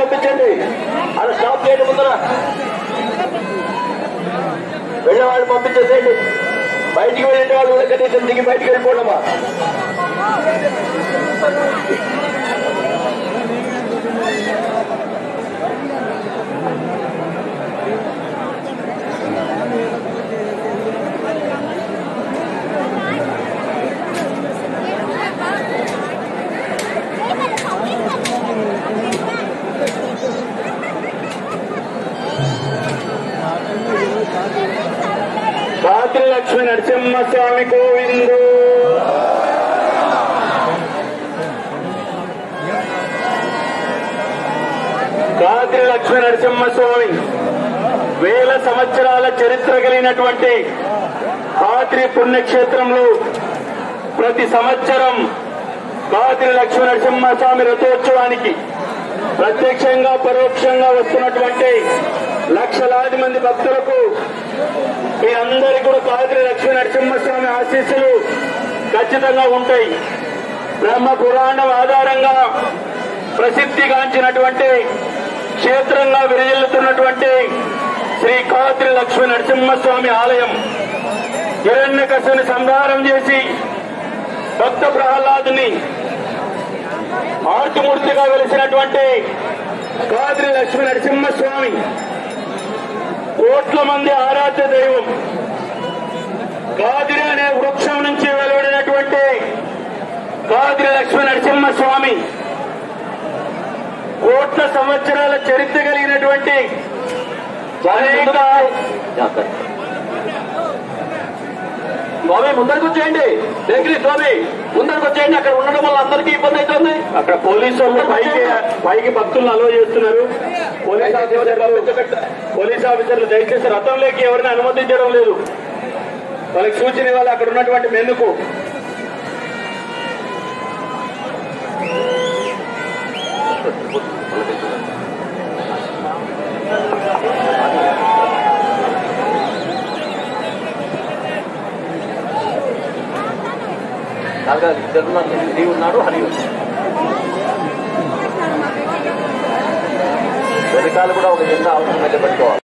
పంపించండి అలా స్టాప్ చేయండి ముందర వెళ్ళే వాళ్ళు పంపించేసేయండి బయటికి వెళ్ళే వాళ్ళు కూడా కనీసం దిగి బయటికి వెళ్ళిపోవడమా రాత్రి లక్ష్మీ నరసింహస్వామి గోవిందు రాత్రి లక్ష్మీ నరసింహస్వామి వేల సంవత్సరాల చరిత్ర కలిగినటువంటి రాత్రి పుణ్యక్షేత్రంలో ప్రతి సంవత్సరం రాత్రి లక్ష్మీ నరసింహస్వామి రథోత్సవానికి ప్రత్యక్షంగా పరోక్షంగా వస్తున్నటువంటి లక్షలాది మంది భక్తులకు మీ అందరికీ కూడా కాదిరి లక్ష్మీ నరసింహస్వామి ఆశీస్సులు ఖచ్చితంగా ఉంటాయి బ్రహ్మ పురాణం ఆధారంగా ప్రసిద్ధిగాంచినటువంటి క్షేత్రంగా విరజిల్లుతున్నటువంటి శ్రీ కాద్రి లక్ష్మీ నరసింహస్వామి ఆలయం హిరణ్యకశుని సంహారం చేసి భక్త ప్రహ్లాదుని ఆర్తిమూర్తిగా వెలిసినటువంటి కాద్రి లక్ష్మీ నరసింహస్వామి కోట్ల మంది ఆరాధ్య దైవం కాదిరి అనే వృక్షం నుంచి వెలువడినటువంటి కాదిరి లక్ష్మీ నరసింహస్వామి కోట్ల సంవత్సరాల చరిత్ర కలిగినటువంటి అనేక స్వామి ముందరికి వచ్చేయండి దగ్గర స్వామి ముందరికి వచ్చేయండి అక్కడ ఉండడం వల్ల అందరికీ ఇబ్బంది అవుతుంది అక్కడ పోలీసు వాళ్ళు పైకి పైకి భక్తులను అలో చేస్తున్నారు పోలీస్ ఆఫీసర్లు పోలీస్ ఆఫీసర్లు దయచేసి రథంలోకి ఎవరిని అనుమతించడం లేదు వాళ్ళకి సూచన ఇవ్వాలి అక్కడ ఉన్నటువంటి మెన్నుకు కాదు ఇద్దరు ఉన్నారు హరి ఉన్నాడు హరి ఉన్నాడు వెనకాల కూడా ఒక చిన్న అవసరం అయితే పెట్టుకోవాలి